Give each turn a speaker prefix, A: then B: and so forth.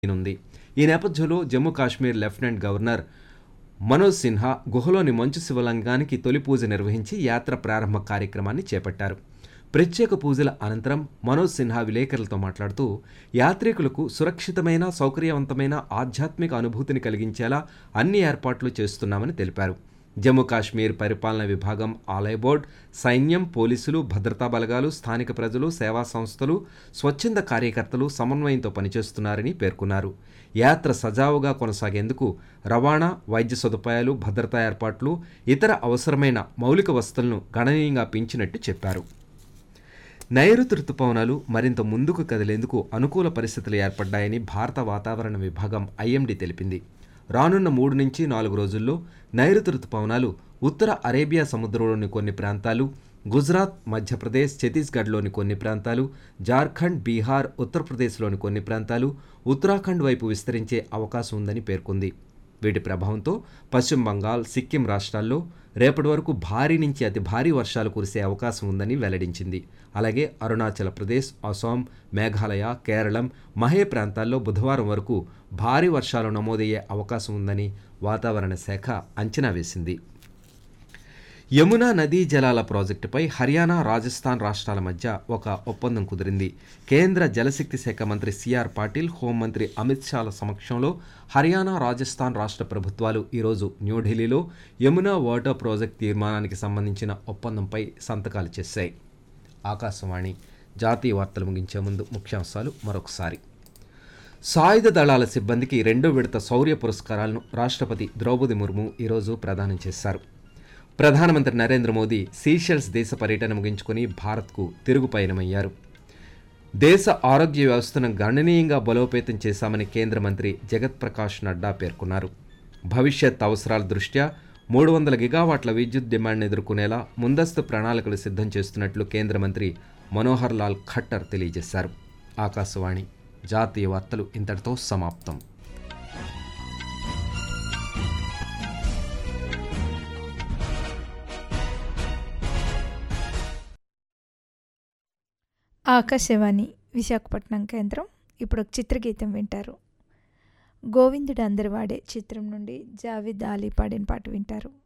A: ఉంది ఈ నేపథ్యంలో జమ్మూ కాశ్మీర్ లెఫ్టినెంట్ గవర్నర్ మనోజ్ సిన్హా గుహలోని మంచు శివలింగానికి తొలి పూజ నిర్వహించి యాత్ర ప్రారంభ కార్యక్రమాన్ని చేపట్టారు ప్రత్యేక పూజల అనంతరం మనోజ్ సిన్హా విలేకరులతో మాట్లాడుతూ యాత్రికులకు సురక్షితమైన సౌకర్యవంతమైన ఆధ్యాత్మిక అనుభూతిని కలిగించేలా అన్ని ఏర్పాట్లు చేస్తున్నామని తెలిపారు జమ్మూ కాశ్మీర్ పరిపాలన విభాగం ఆలయ బోర్డ్ సైన్యం పోలీసులు భద్రతా బలగాలు స్థానిక ప్రజలు సేవా సంస్థలు స్వచ్ఛంద కార్యకర్తలు సమన్వయంతో పనిచేస్తున్నారని పేర్కొన్నారు యాత్ర సజావుగా కొనసాగేందుకు రవాణా వైద్య సదుపాయాలు భద్రతా ఏర్పాట్లు ఇతర అవసరమైన మౌలిక వసతులను గణనీయంగా పెంచినట్టు చెప్పారు నైరుతి రుతుపవనాలు మరింత ముందుకు కదిలేందుకు అనుకూల పరిస్థితులు ఏర్పడ్డాయని భారత వాతావరణ విభాగం ఐఎండీ తెలిపింది రానున్న మూడు నుంచి నాలుగు రోజుల్లో నైరుతి రుతుపవనాలు ఉత్తర అరేబియా సముద్రంలోని కొన్ని ప్రాంతాలు గుజరాత్ మధ్యప్రదేశ్ ఛత్తీస్గఢ్లోని కొన్ని ప్రాంతాలు జార్ఖండ్ బీహార్ ఉత్తరప్రదేశ్లోని కొన్ని ప్రాంతాలు ఉత్తరాఖండ్ వైపు విస్తరించే అవకాశం ఉందని పేర్కొంది వీటి ప్రభావంతో పశ్చిమ బంగాల్ సిక్కిం రాష్ట్రాల్లో రేపటి వరకు భారీ నుంచి అతి భారీ వర్షాలు కురిసే అవకాశం ఉందని వెల్లడించింది అలాగే అరుణాచల్ ప్రదేశ్ అసోం మేఘాలయ కేరళం మహే ప్రాంతాల్లో బుధవారం వరకు భారీ వర్షాలు నమోదయ్యే అవకాశం ఉందని వాతావరణ శాఖ అంచనా వేసింది యమునా నదీ జలాల ప్రాజెక్టుపై హర్యానా రాజస్థాన్ రాష్ట్రాల మధ్య ఒక ఒప్పందం కుదిరింది కేంద్ర జలశక్తి శాఖ మంత్రి సిఆర్ పాటిల్ హోంమంత్రి అమిత్ షాల సమక్షంలో హర్యానా రాజస్థాన్ రాష్ట్ర ప్రభుత్వాలు ఈరోజు న్యూఢిల్లీలో యమునా వాటర్ ప్రాజెక్ట్ తీర్మానానికి సంబంధించిన ఒప్పందంపై సంతకాలు చేశాయి ఆకాశవాణి జాతీయ వార్తలు ముగించే ముందు ముఖ్యాంశాలు మరొకసారి సాయుధ దళాల సిబ్బందికి రెండో విడత శౌర్య పురస్కారాలను రాష్ట్రపతి ద్రౌపది ముర్ము ఈరోజు ప్రదానం చేశారు ప్రధానమంత్రి నరేంద్ర మోదీ సీషెల్స్ దేశ పర్యటన ముగించుకుని భారత్కు తిరుగు పయనమయ్యారు దేశ ఆరోగ్య వ్యవస్థను గణనీయంగా బలోపేతం చేశామని కేంద్ర మంత్రి జగత్ ప్రకాష్ నడ్డా పేర్కొన్నారు భవిష్యత్ అవసరాల దృష్ట్యా మూడు వందల గిగావాట్ల విద్యుత్ డిమాండ్ను ఎదుర్కొనేలా ముందస్తు ప్రణాళికలు సిద్ధం చేస్తున్నట్లు కేంద్ర మంత్రి మనోహర్ లాల్ ఖట్టర్ తెలియజేశారు ఆకాశవాణి జాతీయ వార్తలు ఇంతటితో సమాప్తం
B: ఆకాశవాణి విశాఖపట్నం కేంద్రం ఇప్పుడు ఒక చిత్రగీతం వింటారు గోవిందుడు అందరు వాడే చిత్రం నుండి జావేద్ అలీ పాడిన పాట వింటారు